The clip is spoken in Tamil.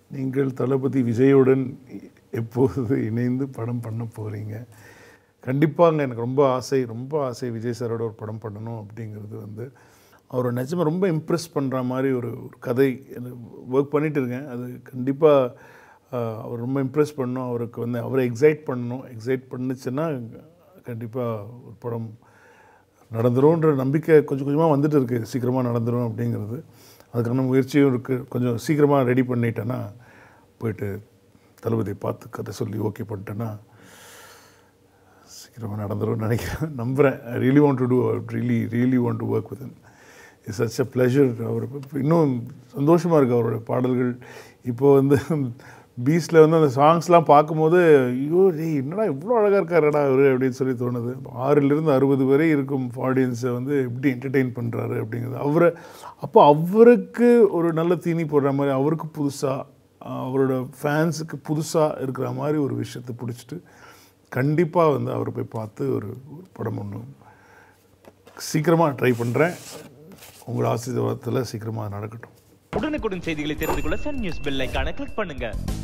நீங்கள் தளபதி விஜயுடன் எப்போது இணைந்து படம் பண்ண போகிறீங்க கண்டிப்பாங்க எனக்கு ரொம்ப ஆசை ரொம்ப ஆசை விஜய் சாரோட ஒரு படம் பண்ணணும் அப்படிங்கிறது வந்து அவரை நிஜமாக ரொம்ப இம்ப்ரெஸ் பண்ணுற மாதிரி ஒரு ஒரு கதை ஒர்க் பண்ணிட்டு இருக்கேன் அது கண்டிப்பாக அவர் ரொம்ப இம்ப்ரெஸ் பண்ணணும் அவருக்கு வந்து அவரை எக்ஸைட் பண்ணணும் எக்ஸைட் பண்ணுச்சுன்னா கண்டிப்பாக ஒரு படம் நடந்துரும்ன்ற நம்பிக்கை கொஞ்சம் கொஞ்சமாக வந்துட்டு இருக்குது சீக்கிரமாக நடந்துரும் அப்படிங்கிறது அதுக்கான முயற்சியும் இருக்குது கொஞ்சம் சீக்கிரமாக ரெடி பண்ணிட்டேன்னா போயிட்டு தளபதியை பார்த்து கதை சொல்லி ஓகே பண்ணிட்டேன்னா சீக்கிரமாக நடந்துரும்னு நினைக்கிறேன் நம்புகிறேன் I really want to do really really want to work with it's such a pleasure அவர் இப்ப இன்னும் சந்தோஷமாக இருக்குது அவரோட பாடல்கள் இப்போ வந்து பீச்சில் வந்து அந்த சாங்ஸ்லாம் பார்க்கும்போது ஐயோ டேய் என்னடா இவ்வளோ அழகாக இருக்காருடா அவர் அப்படின்னு சொல்லி தோணுது ஆறிலிருந்து அறுபது வரை இருக்கும் ஆடியன்ஸை வந்து எப்படி என்டர்டெயின் பண்ணுறாரு அப்படிங்கிறது அவரை அப்போ அவருக்கு ஒரு நல்ல தீனி போடுற மாதிரி அவருக்கு புதுசாக அவரோட ஃபேன்ஸுக்கு புதுசாக இருக்கிற மாதிரி ஒரு விஷயத்தை பிடிச்சிட்டு கண்டிப்பாக வந்து அவரை போய் பார்த்து ஒரு ஒரு படம் ஒன்று சீக்கிரமாக ட்ரை பண்ணுறேன் உங்களோட ஆசீர்வாதத்தில் சீக்கிரமாக நடக்கட்டும் உடனுக்குடன் செய்திகளை தெரிந்து கொள்ள சன் நியூஸ் பெல் ஐகானை கிளிக் பண்ணுங்க